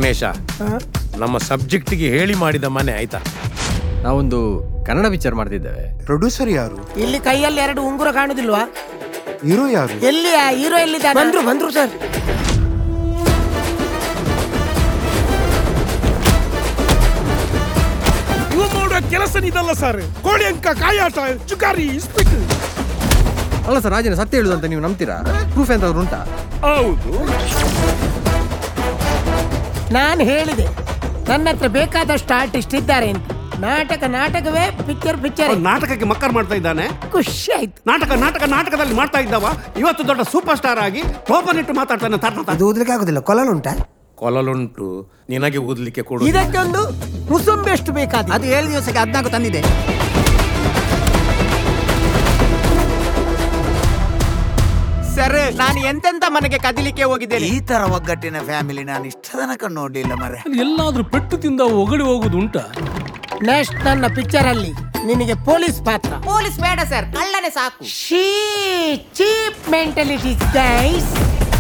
ಪೂರ್ಣೇಶ ನಮ್ಮ ಸಬ್ಜೆಕ್ಟ್ಗೆ ಹೇಳಿ ಮಾಡಿದ ಮನೆ ಆಯ್ತಾ ನಾವೊಂದು ಕನ್ನಡ ಪಿಕ್ಚರ್ ಮಾಡ್ತಿದ್ದೇವೆ ಪ್ರೊಡ್ಯೂಸರ್ ಯಾರು ಇಲ್ಲಿ ಕೈಯಲ್ಲಿ ಎರಡು ಉಂಗುರ ಕಾಣುದಿಲ್ವಾ ಹೀರೋ ಯಾರು ಎಲ್ಲಿ ಹೀರೋ ಎಲ್ಲಿದ್ದಾನೆ ಬಂದ್ರು ಬಂದ್ರು ಸರ್ ಇವ ಮಾಡೋ ಕೆಲಸ ಇದಲ್ಲ ಸರ್ ಕೋಳಿ ಅಂಕ ಕಾಯಾಟ ಚುಕಾರಿ ಇಸ್ಪಿಕ್ ಅಲ್ಲ ಸರ್ ರಾಜನ ಸತ್ಯ ಹೇಳುದು ಅಂತ ನೀವು ನಂಬ್ತೀರಾ ಪ್ರೂಫ್ ಎಂತಾದ್ರು ಉಂಟಾ ಹೌದು ನಾನು ಹೇಳಿದೆ ನನ್ನ ಹತ್ರ ಬೇಕಾದಷ್ಟು ಆರ್ಟಿಸ್ಟ್ ಇದ್ದಾರೆ ಅಂತ ನಾಟಕ ನಾಟಕವೇ ಪಿಕ್ಚರ್ ಪಿಕ್ಚರ್ ಅವ್ನು ನಾಟಕಕ್ಕೆ ಮಕ್ಕರ್ ಮಾಡ್ತಾ ಇದ್ದಾನೆ ಖುಷಿ ಆಯ್ತು ನಾಟಕ ನಾಟಕ ನಾಟಕದಲ್ಲಿ ಮಾಡ್ತಾ ಇದ್ದವ ಇವತ್ತು ದೊಡ್ಡ ಸೂಪರ್ ಸ್ಟಾರ್ ಆಗಿ ಟೋಪನ್ ಇಟ್ಟು ಮಾತಾಡ್ತಾನೆ ತರ್ತ ಅದು ಓದ್ಲಿಕ್ಕೆ ಆಗುದಿಲ್ಲ ಕೊಲಲುಂಟಾ ಕೊಲಲುಂಟು ನಿನಗೆ ಓದಲಿಕ್ಕೆ ಕೊಡು ಇದಕ್ಕೊಂದು ಮುಸುಂಬಿ ಎಷ್ಟು ಬೇಕಾದ ಅದು ಏಳು ದಿವಸಕ್ಕೆ ಹದಿನಾಲ್ಕು ತಂದಿದೆ ಸರ್ ನಾನು ಎಂತೆಂತ ಮನೆಗೆ ಕದಿಲಿಕ್ಕೆ ಹೋಗಿದ್ದೇನೆ ಈ ತರ ಒಗ್ಗಟ್ಟಿನ ಫ್ಯಾಮಿಲಿ ನಾನು ಇಷ್ಟ ತನಕ ನೋಡ್ಲಿಲ್ಲ ಮರೆ ಎಲ್ಲಾದ್ರೂ ಪೆಟ್ಟು ತಿಂದ ಒಗಡಿ ಹೋಗುದು ಉಂಟಾ ನೆಕ್ಸ್ಟ್ ನನ್ನ ಪಿಕ್ಚರ್ ಅಲ್ಲಿ ನಿನಗೆ ಪೊಲೀಸ್ ಪಾತ್ರ ಪೊಲೀಸ್ ಬೇಡ ಸರ್ ಕಳ್ಳನೆ ಸಾಕು ಶೀ ಚೀಪ್ ಮೆಂಟಲಿಟಿ ಗೈಸ್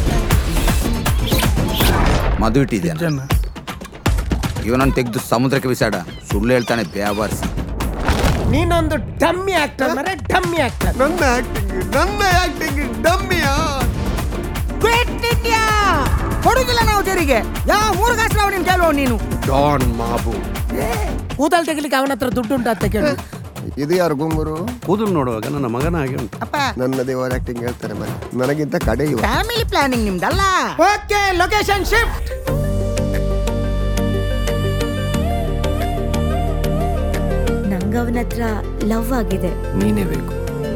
ಮದು ಇಟ್ಟಿದ್ದೇನೆ ಇವನನ್ನು ತೆಗೆದು ಸಮುದ್ರಕ್ಕೆ ಬಿಸಾಡ ಸುಳ್ಳು ಹೇಳ್ತಾನೆ ಬ್ಯಾಬಾರ್ಸಿ ನೀನೊಂದು ಡಮ್ಮಿ ಆಕ್ಟರ್ ಮರೆ ಡಮ್ಮಿ ಆಕ್ಟರ್ ನನ್ನ ಆಕ್ಟಿಂಗ್ ನನ್ನ ಆಕ್ಟಿಂಗ್ ಡಮ್ಮಿಯಾ ಕ್ವಿಟ್ ಇಂಡಿಯಾ ಕೊಡುದಿಲ್ಲ ನಾವು ತೆರಿಗೆ ಯಾವ ಮೂರು ಕಾಸು ನಾವು ನೀನು ಕೇಳುವ ನೀನು ಡಾನ್ ಮಾಬು ಕೂದಲ್ ತೆಗಿಲಿಕ್ಕೆ ಅವನ ಹತ್ರ ದುಡ್ಡು ಉಂಟು ಅಂತ ಕೇಳು ಇದು ಯಾರು ಗುಂಗುರು ಕೂದಲು ನೋಡುವಾಗ ನನ್ನ ಮಗನ ಹಾಗೆ ಉಂಟು ಅಪ್ಪ ನನ್ನ ದೇವರ ಆಕ್ಟಿಂಗ್ ಹೇಳ್ತಾರೆ ಮನೆ ನನಗಿಂತ ಕಡೆ ಇವ ಫ್ಯಾಮಿಲಿ ಪ್ಲಾನಿಂಗ್ ನಿಮ್ದಲ್ಲ ಓಕೆ ಲೊಕೇಶನ್ ಶಿಫ್ಟ್ ನಂಗೆ ಅವನ ಹತ್ರ ಲವ್ ಆಗಿದೆ ನೀನೇ ಬೇಕು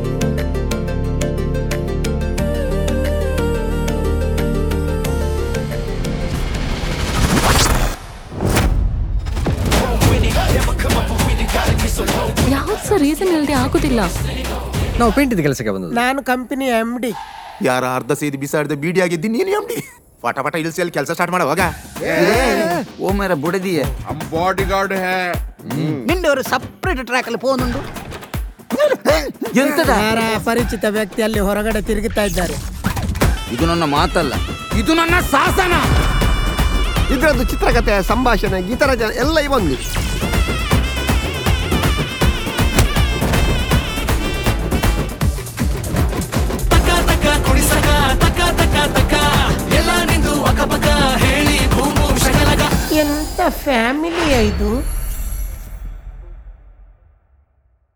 ಯಾವ್ದು ಸಹ ರೀಸನ್ ಇಲ್ಲದೆ ಆಗುದಿಲ್ಲ ನಾವು ಪೇಂಟಿದ ಕೆಲಸಕ್ಕೆ ಬಂದದ್ದು ನಾನು ಕಂಪನಿ ಎಂ ಡಿ ಯಾರ ಅರ್ಧ ಸೇದಿ ಬಿಸಾಡಿದ ಬೀಡಿ ಆಗಿದ್ದಿ ನೀನು ಎಂಡಿ ಪಟ ಪಟ ಇಳಿಸಿ ಅಲ್ಲಿ ಕೆಲಸ ಸ್ಟಾರ್ಟ್ ಮಾಡುವಾಗ ಓ ಮೇರ ಬುಡದಿಯೇ ನಿಂದವರು ಸಪ್ರೇಟ್ ಟ್ರ್ಯಾಕ್ ಅಲ್ಲಿ ಫೋನ್ ಉಂಟು ಎಂತದ ಯಾರ ಪರಿಚಿತ ವ್ಯಕ್ತಿ ಅಲ್ಲಿ ಹೊರಗಡೆ ತಿರುಗುತ್ತಾ ಇದ್ದಾರೆ ಇದು ನನ್ನ ಮಾತಲ್ಲ ಇದು ನನ್ನ ಶಾಸನ ಇದ್ರದ್ದು ಚಿತ್ರಕಥೆ ಸಂಭಾಷಣೆ ಗೀತರಚನೆ ಎಲ್ಲ ಇವೊಂದು ಎಂತ ಫ್ಯಾಮಿಲಿ ಇದು